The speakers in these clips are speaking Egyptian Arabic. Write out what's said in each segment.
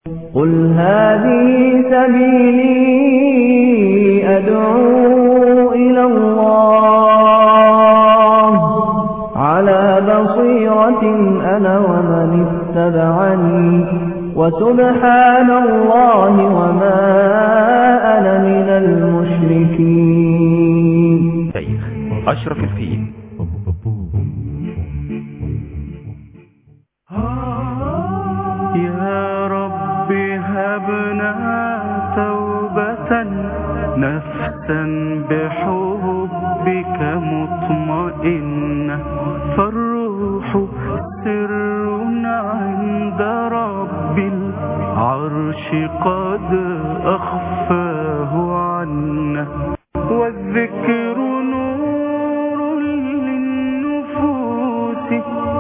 قل هذه سبيلي أدعو إلى الله على بصيرة أنا ومن اتبعني وسبحان الله وما أنا من المشركين شيخ أشرف الفيل يا رب هبنا توبة نفسا بحبك مطمئنة فالروح سر عند رب العرش قد أخفاه عنا والذكر نور للنفوس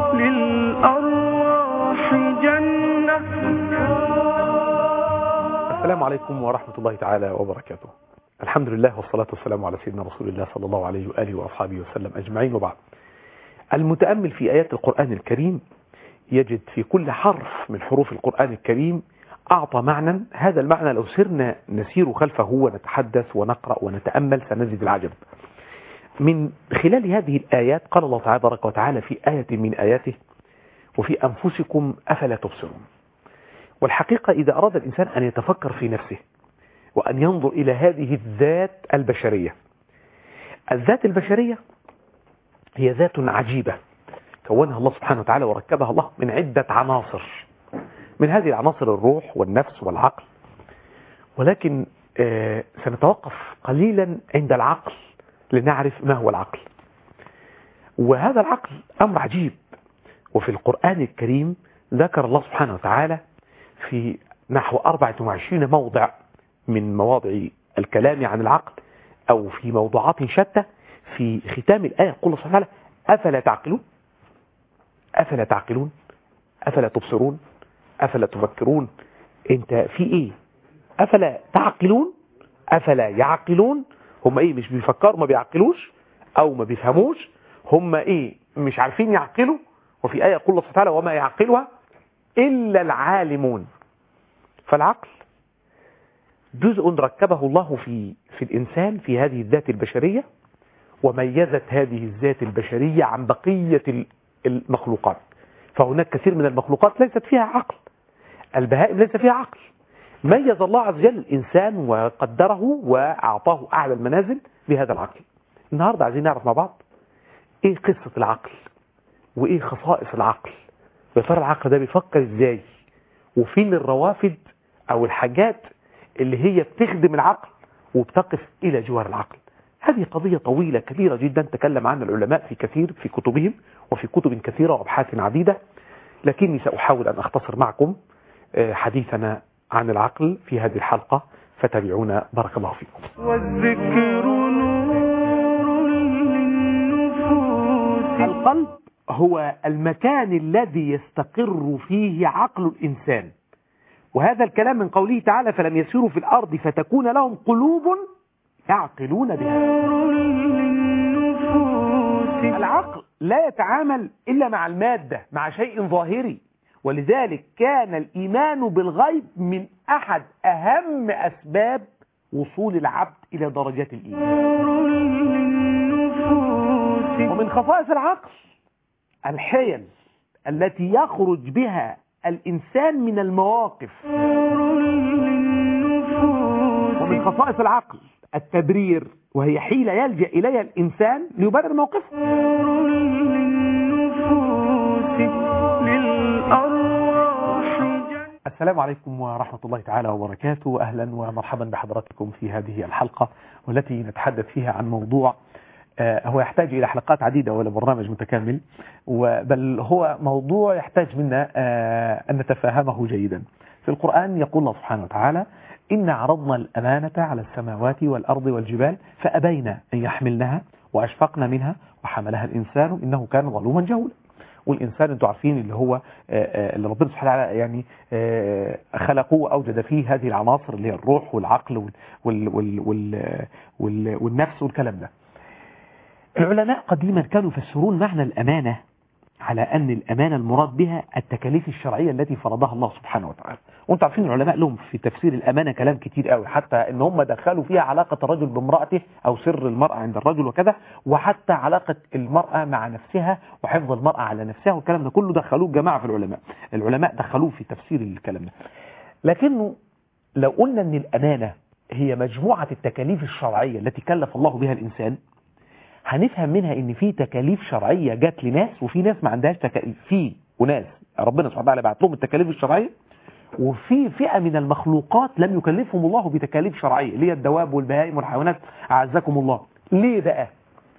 للأرواح جنة السلام عليكم ورحمة الله تعالى وبركاته الحمد لله والصلاة والسلام على سيدنا رسول الله صلى الله عليه وآله وأصحابه وسلم أجمعين وبعد المتأمل في آيات القرآن الكريم يجد في كل حرف من حروف القرآن الكريم أعطى معنى هذا المعنى لو سرنا نسير خلفه ونتحدث ونقرأ ونتأمل سنجد العجب من خلال هذه الآيات قال الله تعالى تبارك وتعالى في آية من آياته وفي أنفسكم أفلا تبصرون والحقيقة إذا أراد الإنسان أن يتفكر في نفسه وأن ينظر إلى هذه الذات البشرية الذات البشرية هي ذات عجيبة كونها الله سبحانه وتعالى وركبها الله من عدة عناصر من هذه العناصر الروح والنفس والعقل ولكن آه، سنتوقف قليلا عند العقل لنعرف ما هو العقل وهذا العقل أمر عجيب وفي القرآن الكريم ذكر الله سبحانه وتعالى في نحو 24 موضع من مواضع الكلام عن العقل أو في موضوعات شتى في ختام الآية يقول الله سبحانه وتعالى أفلا تعقلون أفلا تعقلون أفلا تبصرون أفلا تفكرون أنت في إيه أفلا تعقلون أفلا يعقلون هم إيه مش بيفكروا ما بيعقلوش أو ما بيفهموش هم إيه مش عارفين يعقلوا وفي آية يقول الله سبحانه وتعالى وما يعقلها إلا العالمون فالعقل جزء ركبه الله في في الإنسان في هذه الذات البشرية وميزت هذه الذات البشرية عن بقية المخلوقات فهناك كثير من المخلوقات ليست فيها عقل البهائم ليس فيها عقل ميز الله عز وجل الإنسان وقدره وأعطاه أعلى المنازل بهذا العقل النهاردة عايزين نعرف مع بعض إيه قصة العقل وإيه خصائص العقل يا ترى العقل ده بيفكر إزاي وفين الروافد أو الحاجات اللي هي بتخدم العقل وبتقف إلى جوار العقل هذه قضية طويلة كبيرة جدا تكلم عنها العلماء في كثير في كتبهم وفي كتب كثيرة وابحاث عديدة لكني سأحاول أن أختصر معكم آه، حديثنا عن العقل في هذه الحلقة فتابعونا بارك الله فيكم والذكر نور للنفوس القلب هو المكان الذي يستقر فيه عقل الإنسان وهذا الكلام من قوله تعالى فلم يسيروا في الأرض فتكون لهم قلوب يعقلون بها نور للنفوس العقل لا يتعامل إلا مع المادة مع شيء ظاهري ولذلك كان الإيمان بالغيب من أحد أهم أسباب وصول العبد إلى درجات الإيمان نور للنفوس ومن خصائص العقل الحيل التي يخرج بها الإنسان من المواقف نور للنفوس ومن خصائص العقل التبرير وهي حيلة يلجأ إليها الإنسان ليبرر موقفه نور للنفوس للأرواح جنة السلام عليكم ورحمة الله تعالى وبركاته أهلا ومرحبا بحضراتكم في هذه الحلقة والتي نتحدث فيها عن موضوع آه، هو يحتاج إلى حلقات عديدة ولا برنامج متكامل و- بل هو موضوع يحتاج منا آه، أن نتفاهمه جيدا في القرآن يقول الله سبحانه وتعالى إن عرضنا الأمانة على السماوات والأرض والجبال فأبين أن يحملنها وأشفقن منها وحملها الإنسان إنه كان ظلوما جهولا والإنسان أنتم عارفين اللي هو آه، آه، اللي ربنا سبحانه وتعالى يعني آه، خلقه وأوجد فيه هذه العناصر اللي هي الروح والعقل وال وال وال وال وال والنفس والكلام ده العلماء قديما كانوا يفسرون معنى الأمانة على أن الأمانة المراد بها التكاليف الشرعية التي فرضها الله سبحانه وتعالى وانت عارفين العلماء لهم في تفسير الأمانة كلام كتير قوي حتى ان هم دخلوا فيها علاقة الرجل بامرأته أو سر المرأة عند الرجل وكذا وحتى علاقة المرأة مع نفسها وحفظ المرأة على نفسها والكلام ده كله دخلوه جماعة في العلماء العلماء دخلوه في تفسير الكلام ده لكنه لو قلنا ان الأمانة هي مجموعة التكاليف الشرعية التي كلف الله بها الإنسان هنفهم منها ان في تكاليف شرعية جات لناس وفي ناس ما عندهاش تكاليف في وناس ربنا سبحانه وتعالى بعت لهم التكاليف الشرعية وفي فئة من المخلوقات لم يكلفهم الله بتكاليف شرعية اللي هي الدواب والبهائم والحيوانات أعزكم الله ليه بقى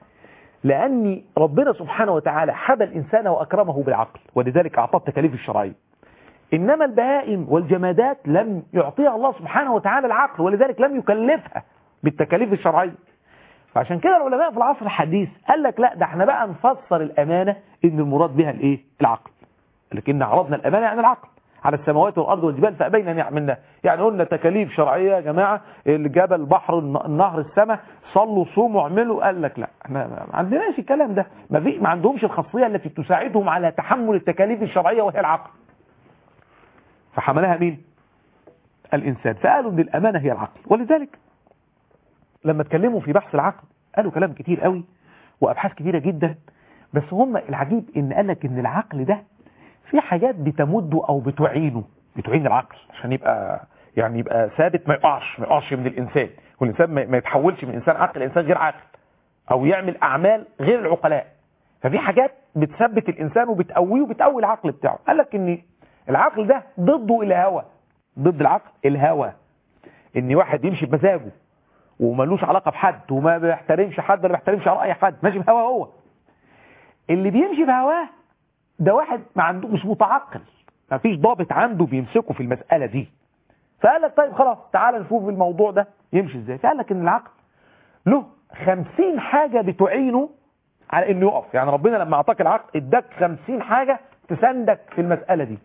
لأن ربنا سبحانه وتعالى حبى الإنسان وأكرمه بالعقل ولذلك أعطاه التكاليف الشرعية إنما البهائم والجمادات لم يعطيها الله سبحانه وتعالى العقل ولذلك لم يكلفها بالتكاليف الشرعية فعشان كده العلماء في العصر الحديث قال لك لا ده احنا بقى نفسر الأمانة إن المراد بها الإيه العقل لكن عرضنا الأمانة عن العقل على السماوات والأرض والجبال فأبين أن يعملنا يعني قلنا تكاليف شرعية يا جماعة الجبل البحر النهر السماء صلوا صوموا اعملوا قال لك لا احنا ما عندناش الكلام ده ما, في ما عندهمش الخاصية التي تساعدهم على تحمل التكاليف الشرعية وهي العقل فحملها مين الإنسان فقالوا ان الأمانة هي العقل ولذلك لما اتكلموا في بحث العقل قالوا كلام كتير قوي وأبحاث كتيرة جدا بس هم العجيب ان قال لك ان العقل ده في حاجات بتمده او بتعينه بتعين العقل عشان يبقى يعني يبقى ثابت ما يقعش ما يقعش من الانسان والانسان ما يتحولش من انسان عقل الانسان غير عاقل او يعمل اعمال غير العقلاء ففي حاجات بتثبت الانسان وبتقويه وبتقوي العقل بتاعه قال لك ان العقل ده ضده الهوى ضد العقل الهوى ان واحد يمشي بمزاجه وملوش علاقه بحد وما بيحترمش حد ولا بيحترمش اي حد ماشي بهواه هو اللي بيمشي بهواه ده واحد ما عنده مش متعقل ما فيش ضابط عنده بيمسكه في المسألة دي فقال لك طيب خلاص تعال نشوف الموضوع ده يمشي ازاي فقال لك ان العقل له خمسين حاجة بتعينه على انه يقف يعني ربنا لما اعطاك العقل اداك خمسين حاجة تساندك في المسألة دي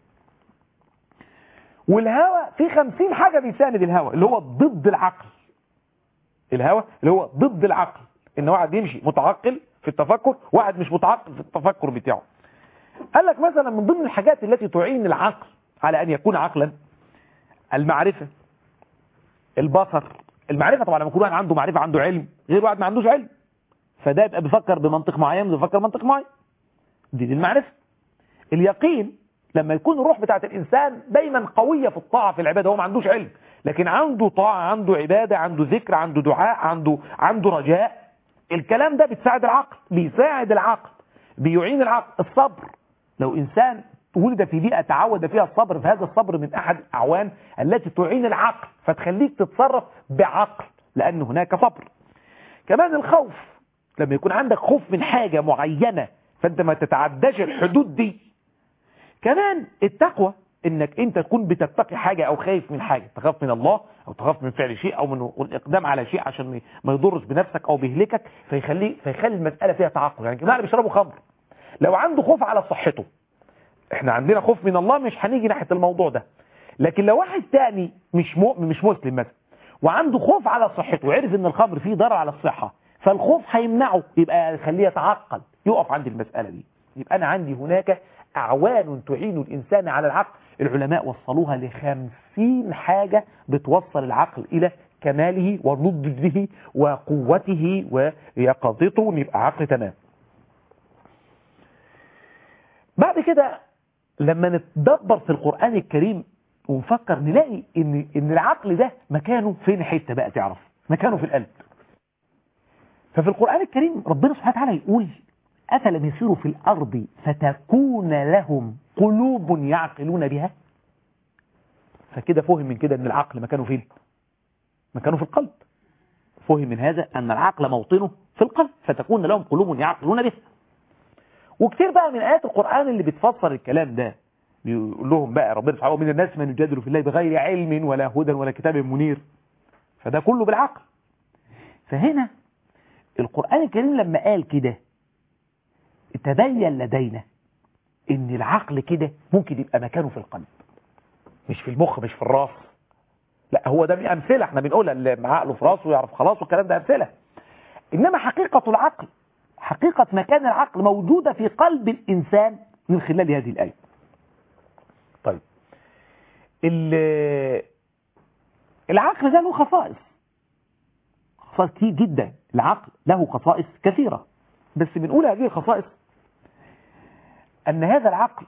والهوى في خمسين حاجة بيساند الهوى اللي هو ضد العقل الهوى اللي هو ضد العقل ان واحد يمشي متعقل في التفكر واحد مش متعقل في التفكر بتاعه قال لك مثلا من ضمن الحاجات التي تعين العقل على أن يكون عقلا المعرفة البصر المعرفة طبعا لما يكون واحد عنده معرفة عنده علم غير واحد ما عندوش علم فده يبقى بيفكر بمنطق معين وده بيفكر بمنطق معين دي, دي المعرفة اليقين لما يكون الروح بتاعت الإنسان دايما قوية في الطاعة في العبادة هو ما عندوش علم لكن عنده طاعة عنده عبادة عنده ذكر عنده دعاء عنده عنده رجاء الكلام ده بتساعد العقل بيساعد العقل بيعين العقل الصبر لو إنسان ولد في بيئة تعود فيها الصبر فهذا الصبر من أحد الأعوان التي تعين العقل فتخليك تتصرف بعقل لأن هناك صبر كمان الخوف لما يكون عندك خوف من حاجة معينة فأنت ما تتعداش الحدود دي كمان التقوى انك انت تكون بتتقي حاجة او خايف من حاجة تخاف من الله او تخاف من فعل شيء او من الاقدام على شيء عشان ما يضرش بنفسك او بيهلكك فيخلي فيخلي المسألة فيها تعقل يعني جماعة اللي بيشربوا خمر لو عنده خوف على صحته احنا عندنا خوف من الله مش هنيجي ناحية الموضوع ده لكن لو واحد تاني مش مؤمن مش مسلم مثلا وعنده خوف على صحته وعرف ان الخمر فيه ضرر على الصحة فالخوف هيمنعه يبقى يخليه يتعقل يقف عند المسألة دي يبقى انا عندي هناك اعوان تعين الانسان على العقل العلماء وصلوها لخمسين حاجة بتوصل العقل الى كماله ونضجه وقوته ويقظته يبقى عقل تمام بعد كده لما نتدبر في القرآن الكريم ونفكر نلاقي ان, إن العقل ده مكانه فين حتة بقى تعرف مكانه في القلب ففي القرآن الكريم ربنا سبحانه وتعالى يقول أفلم يسيروا في الأرض فتكون لهم قلوب يعقلون بها فكده فهم من كده ان العقل مكانه فين مكانه في القلب فهم من هذا أن العقل موطنه في القلب فتكون لهم قلوب يعقلون بها وكتير بقى من آيات القرآن اللي بتفسر الكلام ده بيقول لهم بقى ربنا سبحانه من الناس من يجادل في الله بغير علم ولا هدى ولا كتاب منير فده كله بالعقل فهنا القرآن الكريم لما قال كده تبين لدينا ان العقل كده ممكن يبقى مكانه في القلب مش في المخ مش في الراس لا هو ده من امثله احنا بنقولها اللي معاه عقله في راسه يعرف خلاص والكلام ده امثله انما حقيقه العقل حقيقة مكان العقل موجودة في قلب الإنسان من خلال هذه الآية طيب ال- العقل ده له خصائص خصائص كتير جدا العقل له خصائص كثيرة بس بنقول هذه الخصائص أن هذا العقل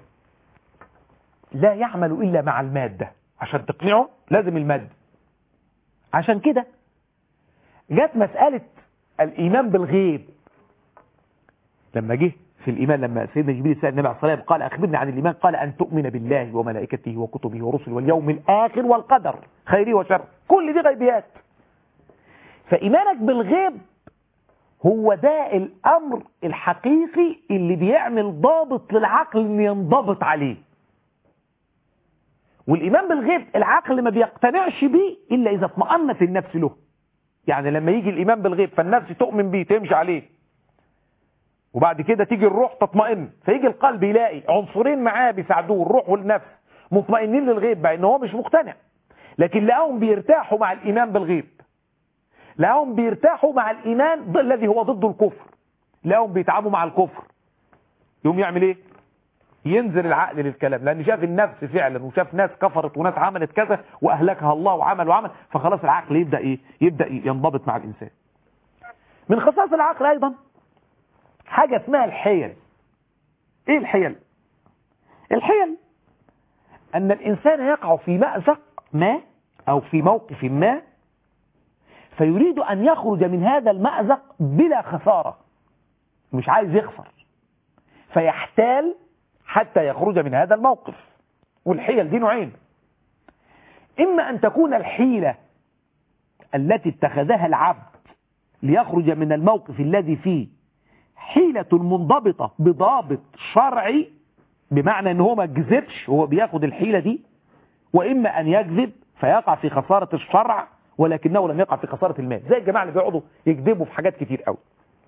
لا يعمل إلا مع المادة عشان تقنعه لازم المادة عشان كده جت مسألة الإيمان بالغيب لما جه في الإيمان لما سيدنا جبريل سأل النبي عليه الصلاة والسلام قال أخبرني عن الإيمان قال أن تؤمن بالله وملائكته وكتبه ورسله واليوم الآخر والقدر خيره وشره كل دي غيبيات فإيمانك بالغيب هو ده الأمر الحقيقي اللي بيعمل ضابط للعقل إن ينضبط عليه والإيمان بالغيب العقل ما بيقتنعش بيه إلا إذا اطمأنت النفس له يعني لما يجي الإيمان بالغيب فالنفس تؤمن بيه تمشي عليه وبعد كده تيجي الروح تطمئن فيجي القلب يلاقي عنصرين معاه بيساعدوه الروح والنفس مطمئنين للغيب بقى ان هو مش مقتنع لكن لقاهم بيرتاحوا مع الإيمان بالغيب لقاهم بيرتاحوا مع الإيمان ضد- الذي هو ضد الكفر لقاهم بيتعبوا مع الكفر يقوم يعمل ايه ينزل العقل للكلام لان شاف النفس فعلا وشاف ناس كفرت وناس عملت كذا واهلكها الله وعمل وعمل فخلاص العقل يبدا ايه يبدا ينضبط مع الانسان من خصائص العقل ايضا حاجه اسمها الحيل ايه الحيل الحيل ان الانسان يقع في مازق ما او في موقف ما فيريد ان يخرج من هذا المازق بلا خساره مش عايز يخسر فيحتال حتى يخرج من هذا الموقف والحيل دي نوعين إما أن تكون الحيلة التي اتخذها العبد ليخرج من الموقف الذي فيه حيلة منضبطة بضابط شرعي بمعنى ان هو ما كذبش وهو بياخد الحيلة دي وإما أن يكذب فيقع في خسارة الشرع ولكنه لم يقع في خسارة المال زي الجماعة اللي بيقعدوا يكذبوا في حاجات كتير قوي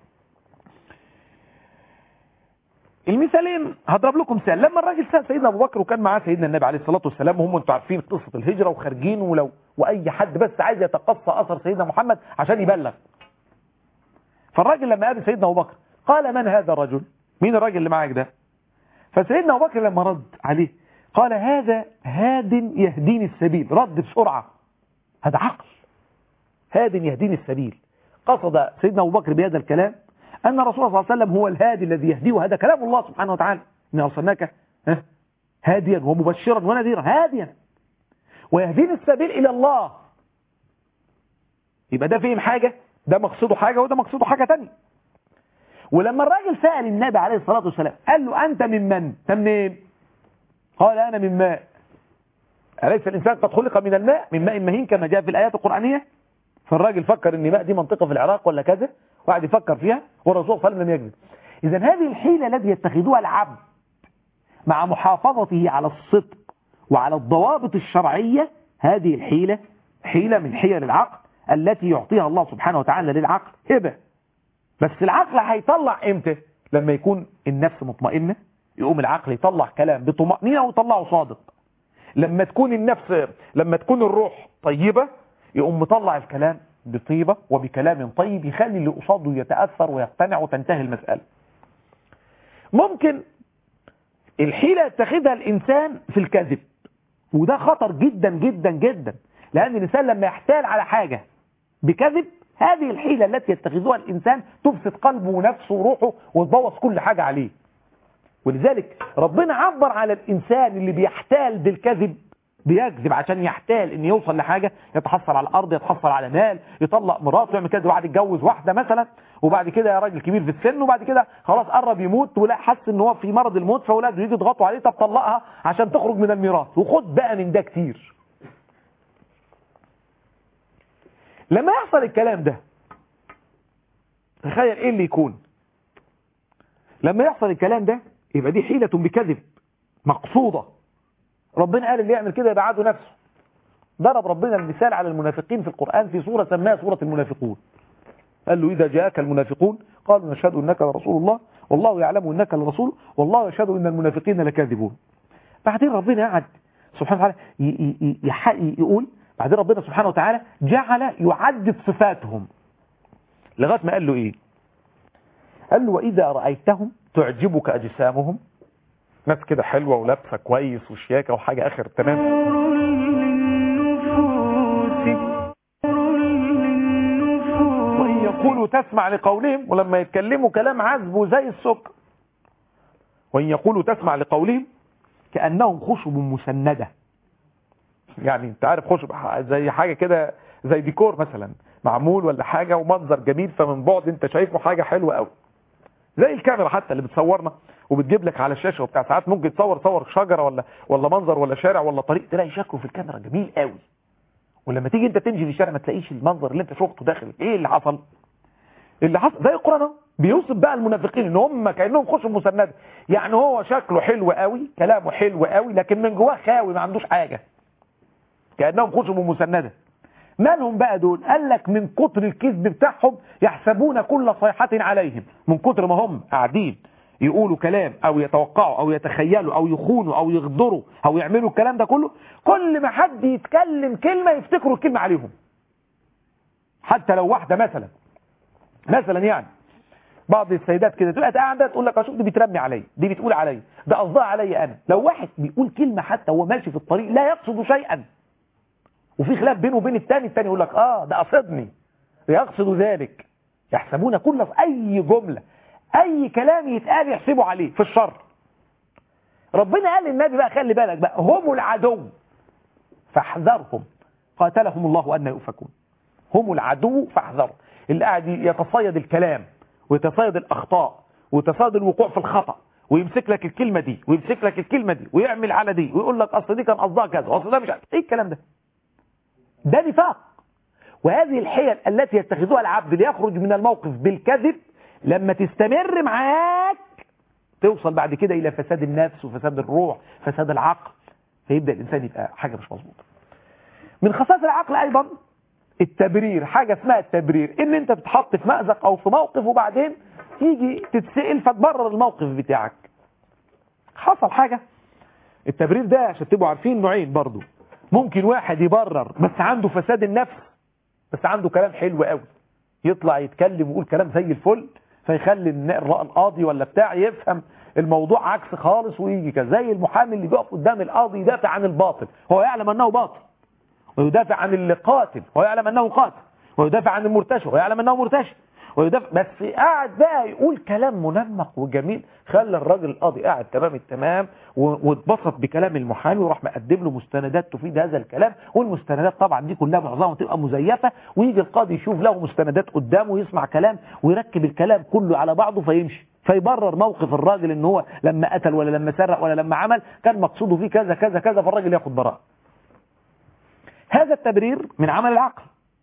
المثالين هضرب لكم مثال لما الراجل سأل سيدنا ابو بكر وكان معاه سيدنا النبي عليه الصلاه والسلام وهم انتوا عارفين قصه الهجره وخارجين ولو واي حد بس عايز يتقصى اثر سيدنا محمد عشان يبلغ فالراجل لما قابل سيدنا ابو بكر قال من هذا الرجل مين الراجل اللي معاك ده فسيدنا ابو بكر لما رد عليه قال هذا هاد يهديني السبيل رد بسرعه هذا عقل هاد يهديني السبيل قصد سيدنا ابو بكر بهذا الكلام أن رسول الله صلى الله عليه وسلم هو الهادي الذي يهديه وهذا كلام الله سبحانه وتعالى إن أرسلناك ها، هاديا ومبشرا ونذيرا هاديا ويهديني السبيل إلى الله يبقى ده فهم حاجة ده مقصده حاجة وده مقصده حاجة تانية ولما الراجل سأل النبي عليه الصلاة والسلام قال له أنت من من؟ أنت منين؟ قال أنا من ماء أليس الإنسان قد خلق من الماء من ماء مهين كما جاء في الآيات القرآنية فالراجل فكر ان ماء دي منطقة في العراق ولا كذا وقعد يفكر فيها والرسول صلى الله عليه وسلم لم يكذب اذا هذه الحيلة التي يتخذها العبد مع محافظته على الصدق وعلى الضوابط الشرعية هذه الحيلة حيلة من حيل العقل التي يعطيها الله سبحانه وتعالى للعقل هبة بس العقل هيطلع امتى لما يكون النفس مطمئنة يقوم العقل يطلع كلام بطمأنينة ويطلعه صادق لما تكون النفس لما تكون الروح طيبة يقوم مطلع الكلام بطيبة وبكلام طيب يخلي اللي قصاده يتأثر ويقتنع وتنتهي المسألة ممكن الحيلة يتخذها الإنسان في الكذب وده خطر جدا جدا جدا لأن الإنسان لما يحتال على حاجة بكذب هذه الحيلة التي يتخذها الإنسان تفسد قلبه ونفسه وروحه وتبوظ كل حاجة عليه ولذلك ربنا عبر على الإنسان اللي بيحتال بالكذب بيكذب عشان يحتال ان يوصل لحاجة يتحصل على الارض يتحصل على مال يطلق مراته يعمل كده وبعد يتجوز واحدة مثلا وبعد كده يا راجل كبير في السن وبعد كده خلاص قرب يموت ولا حس ان هو في مرض الموت فاولاده يجي يضغطوا عليه طب طلقها عشان تخرج من الميراث وخد بقى من ده كتير لما يحصل الكلام ده تخيل ايه اللي يكون لما يحصل الكلام ده يبقى دي حيلة بكذب مقصودة ربنا قال اللي يعمل كده يبقى عاده نفسه ضرب ربنا المثال على المنافقين في القرآن في سورة سماها سورة المنافقون قال له إذا جاءك المنافقون قالوا نشهد إنك لرسول الله والله يعلم إنك لرسول والله يشهد إن المنافقين لكاذبون بعدين ربنا قعد سبحانه وتعالى ي- ي- يح- يقول بعدين ربنا سبحانه وتعالى جعل يعدد صفاتهم لغاية ما قال له إيه قال له وإذا رأيتهم تعجبك أجسامهم ناس كده حلوة ولابسة كويس وشياكة وحاجة آخر تمام نور للنفوس نور للنفوس وإن يقولوا تسمع لقولهم ولما يتكلموا كلام عذب زي السكر وإن يقولوا تسمع لقولهم كأنهم خشب مسندة يعني انت عارف خشب زي حاجة كده زي ديكور مثلا معمول ولا حاجة ومنظر جميل فمن بعد انت شايفه حاجة حلوة قوي زي الكاميرا حتى اللي بتصورنا وبتجيب لك على الشاشة وبتاع ساعات ممكن تصور تصور شجرة ولا ولا منظر ولا شارع ولا طريق تلاقي شكله في الكاميرا جميل قوي ولما تيجي انت تمشي في الشارع ما تلاقيش المنظر اللي انت شفته داخل ايه اللي حصل اللي حصل زي القرآن اهو بيوصف بقى المنافقين ان هم كانهم خشب مسنده يعني هو شكله حلو قوي كلامه حلو قوي لكن من جواه خاوي ما عندوش حاجه كانهم خشب مسنده مالهم بقى دول قال لك من كتر الكذب بتاعهم يحسبون كل صيحة عليهم من كتر ما هم قاعدين يقولوا كلام او يتوقعوا او يتخيلوا او يخونوا او يغدروا او يعملوا الكلام ده كله كل ما حد يتكلم كلمة يفتكروا الكلمة عليهم حتى لو واحدة مثلا مثلا يعني بعض السيدات كده تبقى قاعده تقول لك اشوف دي بترمي عليا دي بتقول عليا ده قصدها عليا انا لو واحد بيقول كلمه حتى وهو ماشي في الطريق لا يقصد شيئا وفي خلاف بينه وبين التاني التاني يقول لك اه ده قصدني يقصد ذلك يحسبون كل اي جمله اي كلام يتقال يحسبوا عليه في الشر ربنا قال للنبي بقى خلي بالك بقى هم العدو فاحذرهم قاتلهم الله ان يؤفكون هم العدو فاحذرهم اللي قاعد يتصيد الكلام ويتصيد الاخطاء ويتصيد الوقوع في الخطأ ويمسك لك الكلمة دي ويمسك لك الكلمة دي ويعمل على دي ويقول لك اصل دي كان قصدها كذا واصل ده مش عارف ايه الكلام ده ده نفاق وهذه الحيل التي يتخذها العبد ليخرج من الموقف بالكذب لما تستمر معاك توصل بعد كده الى فساد النفس وفساد الروح فساد العقل فيبدأ الانسان يبقى حاجة مش مظبوطه من خصائص العقل ايضا التبرير حاجة اسمها التبرير ان انت بتحط في مأزق او في موقف وبعدين تيجي تتسأل فتبرر الموقف بتاعك حصل حاجة التبرير ده عشان تبقوا عارفين نوعين برضو ممكن واحد يبرر بس عنده فساد النفس بس عنده كلام حلو قوي يطلع يتكلم ويقول كلام زي الفل فيخلي القاضي ولا بتاع يفهم الموضوع عكس خالص ويجي كده زي المحامي اللي بيقف قدام القاضي يدافع عن الباطل هو يعلم انه باطل ويدافع عن القاتل ويعلم انه قاتل ويدافع عن المرتشي ويعلم انه مرتشي ويدافع بس قاعد بقى يقول كلام منمق وجميل خلى الراجل القاضي قاعد تمام التمام واتبسط بكلام المحامي وراح مقدم له مستندات تفيد هذا الكلام والمستندات طبعا دي كلها معظمها تبقى مزيفه ويجي القاضي يشوف له مستندات قدامه ويسمع كلام ويركب الكلام كله على بعضه فيمشي فيبرر موقف الراجل ان هو لما قتل ولا لما سرق ولا لما عمل كان مقصوده فيه كذا كذا كذا فالراجل ياخد براءه هذا التبرير من عمل العقل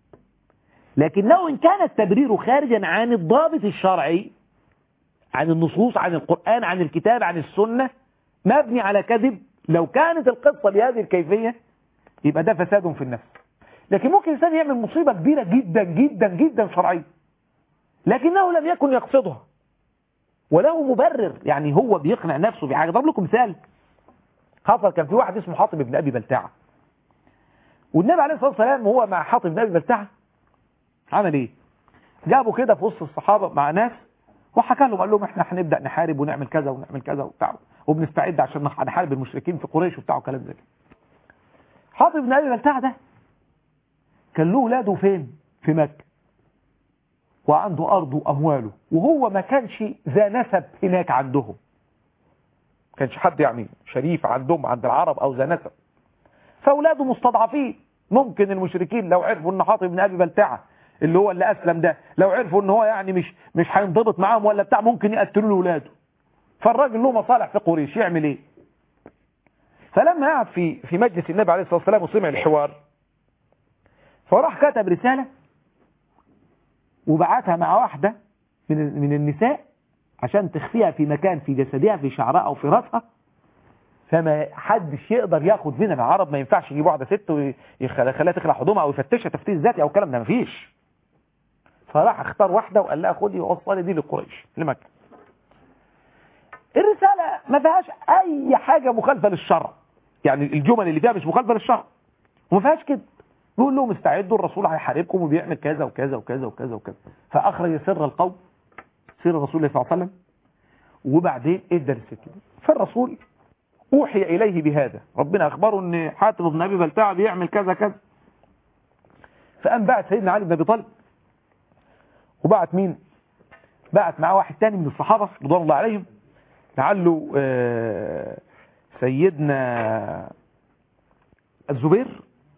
لكنه إن كان التبرير خارجا عن الضابط الشرعي عن النصوص عن القرآن عن الكتاب عن السنة مبني على كذب لو كانت القصة بهذه الكيفية يبقى ده فساد في النفس لكن ممكن الإنسان يعمل مصيبة كبيرة جدا جدا جدا شرعية لكنه لم يكن يقصدها وله مبرر يعني هو بيقنع نفسه بحاجة ضرب لكم مثال حصل كان في واحد اسمه حاطب بن أبي بلتعه والنبي عليه الصلاة والسلام وهو مع حاطب بن أبي بلتعه عمل ايه جابوا كده في وسط الصحابة مع ناس وحكى لهم قال لهم احنا هنبدأ نحارب ونعمل كذا ونعمل كذا وبتاع وبنستعد عشان نحارب المشركين في قريش وبتاع وكلام زي كده حاطب بن أبي بلتعه ده كان له ولاده فين في مكة وعنده أرضه وأمواله وهو ما كانش ذا نسب هناك عندهم كانش حد يعني شريف عندهم عند العرب أو ذا نسب فأولاده مستضعفين ممكن المشركين لو عرفوا ان حاطب بن ابي بلتعه اللي هو اللي اسلم ده لو عرفوا ان هو يعني مش مش هينضبط معاهم ولا بتاع ممكن يقتلوا له ولاده فالراجل له مصالح في قريش يعمل ايه فلما قعد في في مجلس النبي عليه الصلاه والسلام وسمع الحوار فراح كتب رساله وبعتها مع واحده من من النساء عشان تخفيها في مكان في جسدها في شعرها او في راسها فما حدش يقدر ياخد منها العرب ما ينفعش يجيب واحده ست ويخليها تخلع هدومها او يفتشها تفتيش ذاتي او الكلام ده مفيش فراح اختار واحده وقال لها خدي وصلي دي لقريش لمكه الرساله ما فيهاش اي حاجه مخالفه للشرع يعني الجمل اللي فيها مش مخالفه للشرع وما فيهاش كده بيقول لهم استعدوا الرسول هيحاربكم وبيعمل كذا وكذا وكذا وكذا وكذا فاخرج سر القوم سير رسول الله صلى الله عليه وسلم وبعدين ادى للست دي فالرسول اوحي اليه بهذا ربنا اخبره ان حاتم بن ابي بلتعه بيعمل كذا كذا فقام بعت سيدنا علي بن ابي طالب وبعت مين بعت معاه واحد تاني من الصحابه رضوان الله عليهم لعله آه، سيدنا الزبير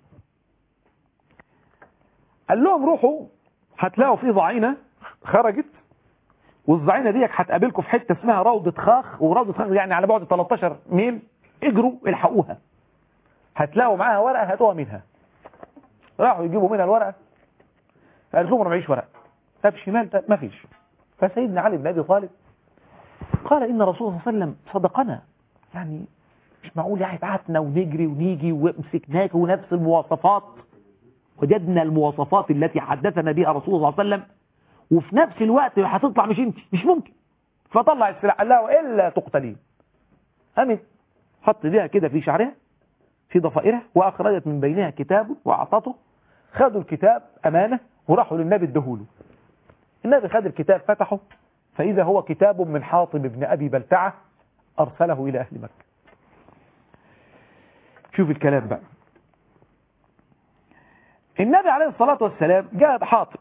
قال لهم روحوا هتلاقوا في ضعينه خرجت والضعينه ديك هتقابلكم في حته اسمها روضه خاخ وروضه خاخ يعني على بعد 13 ميل اجروا الحقوها هتلاقوا معاها ورقه هاتوها منها راحوا يجيبوا منها الورقه قالت لهم انا معيش ورقه طب شمال طب ما فيش فسيدنا علي بن ابي طالب قال ان الرسول صلى الله عليه وسلم صدقنا يعني مش معقول يعني بعتنا ونجري ونيجي ومسكناك ونفس المواصفات وجدنا المواصفات التي حدثنا بها رسول الله صلى الله عليه وسلم وفي نفس الوقت هتطلع مش انت مش ممكن فطلع السلاح قال لها والا تقتلين قامت حط ايديها كده في شعرها في ضفائرها واخرجت من بينها كتاب واعطته خدوا الكتاب امانه وراحوا للنبي ادهوله النبي خد الكتاب فتحه فاذا هو كتاب من حاطب بن ابي بلتعه ارسله الى اهل مكه شوف الكلام بقى النبي عليه الصلاة والسلام جاء حاطب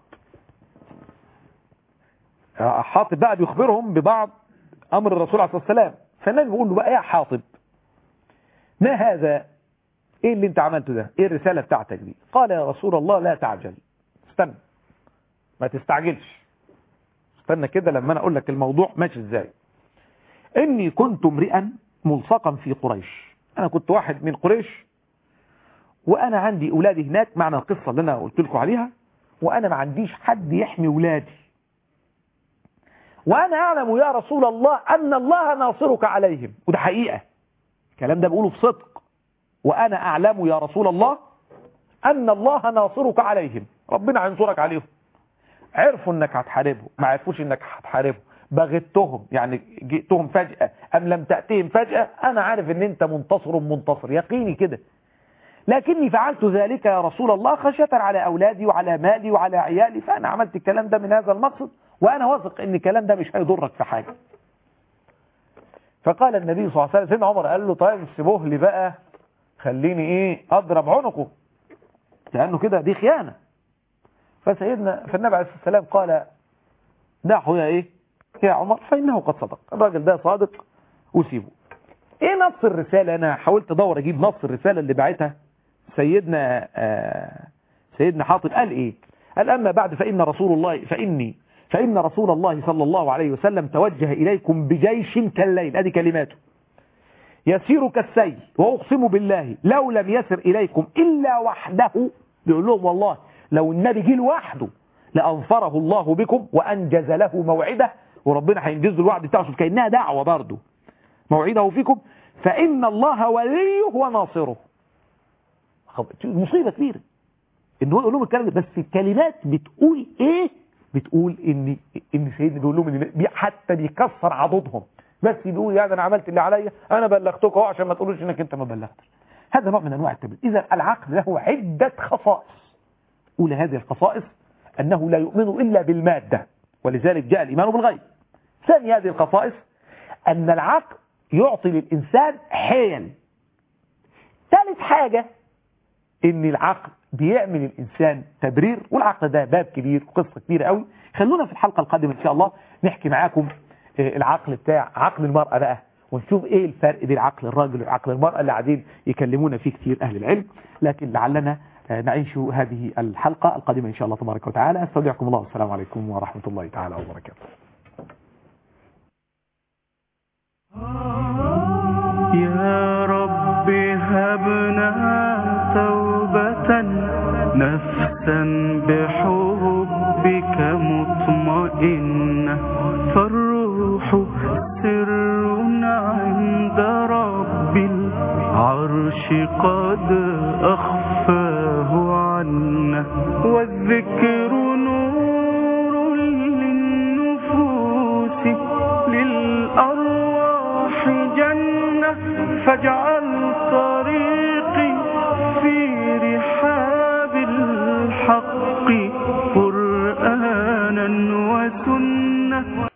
حاطب بقى بيخبرهم ببعض أمر الرسول عليه الصلاة والسلام فالنبي بيقول له بقى يا حاطب ما هذا ايه اللي انت عملته ده ايه الرسالة بتاعتك دي قال يا رسول الله لا تعجل استنى ما تستعجلش استنى كده لما انا اقول لك الموضوع ماشي ازاي اني كنت امرئا ملصقا في قريش انا كنت واحد من قريش وانا عندي اولادي هناك معنى القصة اللي انا قلت لكم عليها وانا ما عنديش حد يحمي اولادي وانا اعلم يا رسول الله ان الله ناصرك عليهم وده حقيقة الكلام ده بقوله بصدق وانا اعلم يا رسول الله ان الله ناصرك عليهم ربنا هينصرك عليهم عرفوا انك هتحاربهم ما عرفوش انك هتحاربهم بغتهم يعني جئتهم فجأة ام لم تأتيهم فجأة انا عارف ان انت منتصر منتصر يقيني كده لكني فعلت ذلك يا رسول الله خشية على أولادي وعلى مالي وعلى عيالي فأنا عملت الكلام ده من هذا المقصد وأنا واثق أن الكلام ده مش هيضرك في حاجة فقال النبي صلى الله عليه وسلم سيدنا عمر قال له طيب سيبوه لي بقى خليني ايه اضرب عنقه لانه كده دي خيانة فسيدنا فالنبي عليه الصلاة والسلام قال دعه يا ايه يا عمر فإنه قد صدق الراجل ده صادق وسيبه ايه نص الرسالة انا حاولت ادور اجيب نص الرسالة اللي بعتها سيدنا آه سيدنا حاطب قال ايه قال اما بعد فإن رسول الله فإني فإن رسول الله صلى الله عليه وسلم توجه إليكم بجيش كالليل ادي كلماته يسير كالسيل وأقسم بالله لو لم يسر إليكم إلا وحده بيقول لهم والله لو النبي جه لوحده لأنصره الله بكم وأنجز له موعده وربنا هينجز له الوعد بتاعه شوف كأنها دعوة برضه موعده فيكم فإن الله وليه وناصره مصيبة كبيرة ان هو يقول لهم الكلام ده بس الكلمات بتقول ايه بتقول ان ان سيدنا بيقول لهم ان بي حتى بيكسر عضدهم بس بيقول يعني انا عملت اللي عليا انا بلغتك اهو عشان ما تقولوش انك انت ما بلغتش هذا نوع من انواع التبليغ اذا العقل له عده خصائص اولى هذه الخصائص انه لا يؤمن الا بالماده ولذلك جاء الايمان بالغيب ثاني هذه الخصائص ان العقل يعطي للانسان حيل ثالث حاجه ان العقل بيعمل الانسان تبرير والعقل ده باب كبير وقصه كبيره قوي خلونا في الحلقه القادمه ان شاء الله نحكي معاكم العقل بتاع عقل المراه بقى ونشوف ايه الفرق بين عقل الراجل وعقل المراه اللي قاعدين يكلمونا فيه كتير اهل العلم لكن لعلنا نعيش هذه الحلقه القادمه ان شاء الله تبارك وتعالى استودعكم الله والسلام عليكم ورحمه الله تعالى وبركاته يا رب هبنا توبة نفسا بحبك مطمئنة فالروح سر عند رب العرش قد أخفاه عنا والذكر نور للنفوس للأرواح جنة فاجعل طريقي في رحاب الحق قرآنا وسنة